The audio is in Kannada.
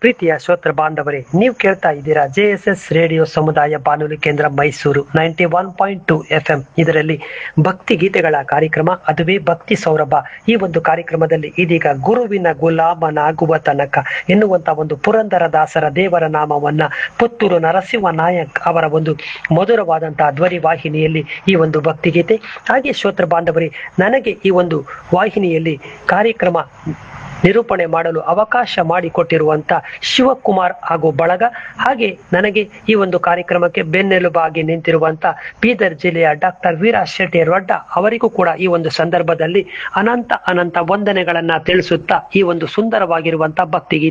ಪ್ರೀತಿಯ ಶ್ರೋತೃ ಬಾಂಧವರೇ ನೀವು ಕೇಳ್ತಾ ಇದ್ದೀರಾ ಜೆ ಎಸ್ ಎಸ್ ರೇಡಿಯೋ ಸಮುದಾಯ ಬಾನುಲಿ ಕೇಂದ್ರ Mysuru ninety one point two F M ಇದರಲ್ಲಿ ಭಕ್ತಿ ಗೀತೆಗಳ ಕಾರ್ಯಕ್ರಮ ಅದುವೇ ಭಕ್ತಿ ಸೌರಭ ಈ ಒಂದು ಕಾರ್ಯಕ್ರಮದಲ್ಲಿ ಇದೀಗ ಗುರುವಿನ ಗುಲಾಮನಾಗುವ ತನಕ ಎನ್ನುವಂತ ಒಂದು ಪುರಂದರ ದಾಸರ ದೇವರ ನಾಮವನ್ನ ಪುತ್ತೂರು ನರಸಿಂಹ ನಾಯಕ್ ಅವರ ಒಂದು ಮಧುರವಾದಂತಹ ಧ್ವನಿ ವಾಹಿನಿಯಲ್ಲಿ ಈ ಒಂದು ಭಕ್ತಿಗೀತೆ ಹಾಗೆ ಶ್ರೋತೃ ಬಾಂಧವರೇ ನನಗೆ ಈ ಒಂದು ವಾಹಿನಿಯಲ್ಲಿ ಕಾರ್ಯಕ್ರಮ ನಿರೂಪಣೆ ಮಾಡಲು ಅವಕಾಶ ಮಾಡಿಕೊಟ್ಟಿರುವಂತ ಶಿವಕುಮಾರ್ ಹಾಗೂ ಬಳಗ ಹಾಗೆ ನನಗೆ ಈ ಒಂದು ಕಾರ್ಯಕ್ರಮಕ್ಕೆ ಬೆನ್ನೆಲುಬಾಗಿ ನಿಂತಿರುವಂತ ಬೀದರ್ ಜಿಲ್ಲೆಯ ಡಾಕ್ಟರ್ ವೀರ ಶೆಟ್ಟಿ ರೊಡ್ಡ ಅವರಿಗೂ ಕೂಡ ಈ ಒಂದು ಸಂದರ್ಭದಲ್ಲಿ ಅನಂತ ಅನಂತ ವಂದನೆಗಳನ್ನ ತಿಳಿಸುತ್ತಾ ಈ ಒಂದು ಸುಂದರವಾಗಿರುವಂತ ಭಕ್ತಿಗೀತೆ